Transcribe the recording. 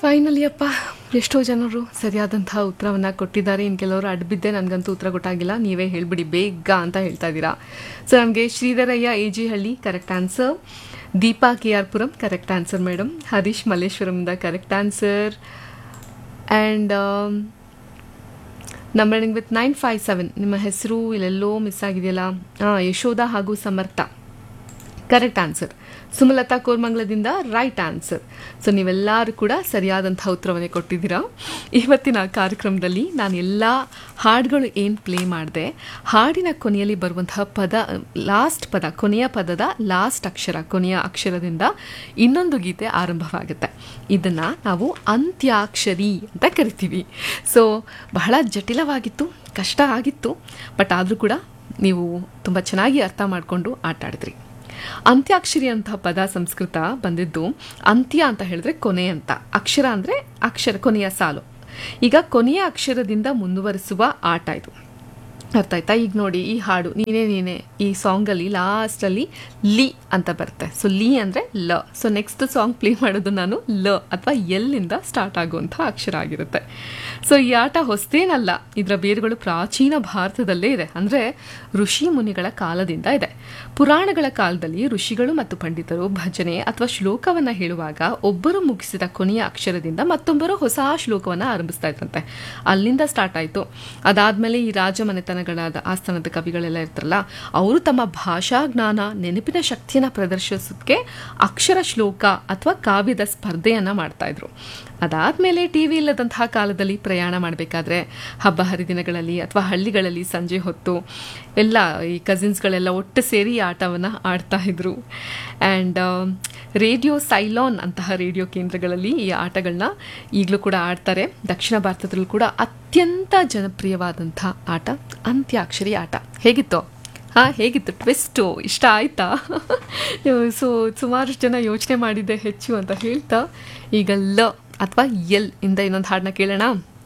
finally ಅಪ್ಪ ಎಷ್ಟೋ ಜನರು ಸರಿಯಾದಂತಹ ಉತ್ತರವನ್ನು ಕೊಟ್ಟಿದ್ದಾರೆ ಇನ್ನು ಕೆಲವರು ಅಡ್ಬಿದ್ದೆ ನನಗಂತೂ ಉತ್ತರ ಗೊತ್ತಾಗಿಲ್ಲ ನೀವೇ ಹೇಳ್ಬಿಡಿ ಬೇಗ ಅಂತ ಹೇಳ್ತಾ ಇದ್ದೀರಾ ಸೊ ನಮಗೆ Sridharayya A G Halli correct answer Deepa K R Puram correct answer madam Harish ಮಲ್ಲೇಶ್ವರಂದ correct answer and numbering with nine five seven ನಿಮ್ಮ ಹೆಸರು ಇಲ್ಲೆಲ್ಲೋ ಮಿಸ್ ಆಗಿದೆಯಲ್ಲ ಹಾಂ ಯಶೋಧ ಹಾಗೂ ಸಮರ್ಥ ಕರೆಕ್ಟ್ ಆನ್ಸರ್ ಸುಮಲತಾ ಕೋರ್ಮಂಗ್ಲದಿಂದ ರೈಟ್ ಆನ್ಸರ್ ಸೊ ನೀವೆಲ್ಲರೂ ಕೂಡ ಸರಿಯಾದಂಥ ಉತ್ತರವನ್ನೇ ಕೊಟ್ಟಿದ್ದೀರಾ ಇವತ್ತಿನ ಕಾರ್ಯಕ್ರಮದಲ್ಲಿ ನಾನು ಎಲ್ಲ ಹಾಡುಗಳು ಏನು ಪ್ಲೇ ಮಾಡಿದೆ ಹಾಡಿನ ಕೊನೆಯಲ್ಲಿ ಬರುವಂತಹ ಪದ ಲಾಸ್ಟ್ ಪದ ಕೊನೆಯ ಪದದ ಲಾಸ್ಟ್ ಅಕ್ಷರ ಕೊನೆಯ ಅಕ್ಷರದಿಂದ ಇನ್ನೊಂದು ಗೀತೆ ಆರಂಭವಾಗುತ್ತೆ ಇದನ್ನು ನಾವು ಅಂತ್ಯಾಕ್ಷರಿ ಅಂತ ಕರಿತೀವಿ ಸೊ ಬಹಳ ಜಟಿಲವಾಗಿತ್ತು ಕಷ್ಟ ಆಗಿತ್ತು ಬಟ್ ಆದರೂ ಕೂಡ ನೀವು ತುಂಬ ಚೆನ್ನಾಗಿ ಅರ್ಥ ಮಾಡಿಕೊಂಡು ಆಟ ಆಡಿದ್ರಿ ಅಂತ್ಯಾಕ್ಷರಿ ಅಂತ ಪದ ಸಂಸ್ಕೃತ ಬಂದಿದ್ದು ಅಂತ್ಯ ಅಂತ ಹೇಳಿದ್ರೆ ಕೊನೆ ಅಂತ ಅಕ್ಷರ ಅಂದರೆ ಅಕ್ಷರ ಕೊನೆಯ ಸಾಲು ಈಗ ಕೊನೆಯ ಅಕ್ಷರದಿಂದ ಮುಂದುವರಿಸುವ ಆಟ ಇದು ಅರ್ಥ ಆಯ್ತಾ ಈಗ ನೋಡಿ ಈ ಹಾಡು ನೀನೇ ನೀನೇ ಈ ಸಾಂಗಲ್ಲಿ ಲಾಸ್ಟಲ್ಲಿ ಲಿ ಅಂತ ಬರುತ್ತೆ ಸೊ ಲಿ ಅಂದರೆ ಲ ಸೊ ನೆಕ್ಸ್ಟ್ ಸಾಂಗ್ ಪ್ಲೇ ಮಾಡೋದು ನಾನು ಲ ಅಥವಾ ಎಲ್ಲಿಂದ ಸ್ಟಾರ್ಟ್ ಆಗುವಂಥ ಅಕ್ಷರ ಆಗಿರುತ್ತೆ ಸೊ ಈ ಆಟ ಹೊಸದೇನಲ್ಲ ಇದರ ಬೇರುಗಳು ಪ್ರಾಚೀನ ಭಾರತದಲ್ಲೇ ಇದೆ ಅಂದರೆ ಋಷಿ ಮುನಿಗಳ ಕಾಲದಿಂದ ಇದೆ ಪುರಾಣಗಳ ಕಾಲದಲ್ಲಿ ಋಷಿಗಳು ಮತ್ತು ಪಂಡಿತರು ಭಜನೆ ಅಥವಾ ಶ್ಲೋಕವನ್ನು ಹೇಳುವಾಗ ಒಬ್ಬರು ಮುಗಿಸಿದ ಕೊನೆಯ ಅಕ್ಷರದಿಂದ ಮತ್ತೊಬ್ಬರು ಹೊಸ ಶ್ಲೋಕವನ್ನು ಆರಂಭಿಸ್ತಾ ಇದ್ರಂತೆ ಅಲ್ಲಿಂದ ಸ್ಟಾರ್ಟ್ ಆಯಿತು ಅದಾದಮೇಲೆ ಈ ರಾಜಮನೆತನಗಳಾದ ಆಸ್ಥಾನದ ಕವಿಗಳೆಲ್ಲ ಇರ್ತಾರಲ್ಲ ಅವರು ತಮ್ಮ ಭಾಷಾ ಜ್ಞಾನ ನೆನಪಿನ ಶಕ್ತಿಯನ್ನು ಪ್ರದರ್ಶಿಸೋದಕ್ಕೆ ಅಕ್ಷರ ಶ್ಲೋಕ ಅಥವಾ ಕಾವ್ಯದ ಸ್ಪರ್ಧೆಯನ್ನು ಮಾಡ್ತಾ ಇದ್ರು ಅದಾದಮೇಲೆ ಟಿ ವಿ ಇಲ್ಲದಂತಹ ಕಾಲದಲ್ಲಿ ಪ್ರಯಾಣ ಮಾಡಬೇಕಾದ್ರೆ ಹಬ್ಬ ಹರಿದಿನಗಳಲ್ಲಿ ಅಥವಾ ಹಳ್ಳಿಗಳಲ್ಲಿ ಸಂಜೆ ಹೊತ್ತು ಎಲ್ಲ ಈ ಕಸಿನ್ಸ್ಗಳೆಲ್ಲ ಒಟ್ಟು ಸೇರಿ ಈ ಆಟವನ್ನು ಆಡ್ತಾ ಇದ್ರು ಆ್ಯಂಡ್ ರೇಡಿಯೋ ಸೈಲಾನ್ ಅಂತಹ ರೇಡಿಯೋ ಕೇಂದ್ರಗಳಲ್ಲಿ ಈ ಆಟಗಳನ್ನ ಈಗಲೂ ಕೂಡ ಆಡ್ತಾರೆ ದಕ್ಷಿಣ ಭಾರತದಲ್ಲೂ ಕೂಡ ಅತ್ಯಂತ ಜನಪ್ರಿಯವಾದಂಥ ಆಟ ಅಂತ್ಯಾಕ್ಷರಿ ಆಟ ಹೇಗಿತ್ತು ಹಾಂ ಹೇಗಿತ್ತು ಟ್ವಿಸ್ಟು ಇಷ್ಟ ಆಯ್ತಾ ಸೊ ಸುಮಾರು ಜನ ಯೋಚನೆ ಮಾಡಿದ್ದೆ ಹೆಚ್ಚು ಅಂತ ಹೇಳ್ತಾ ಈಗ ಲ ಅಥವಾ ಎಲ್ ಇಂದ ಇನ್ನೊಂದು ಹಾಡನ್ನ ಕೇಳೋಣ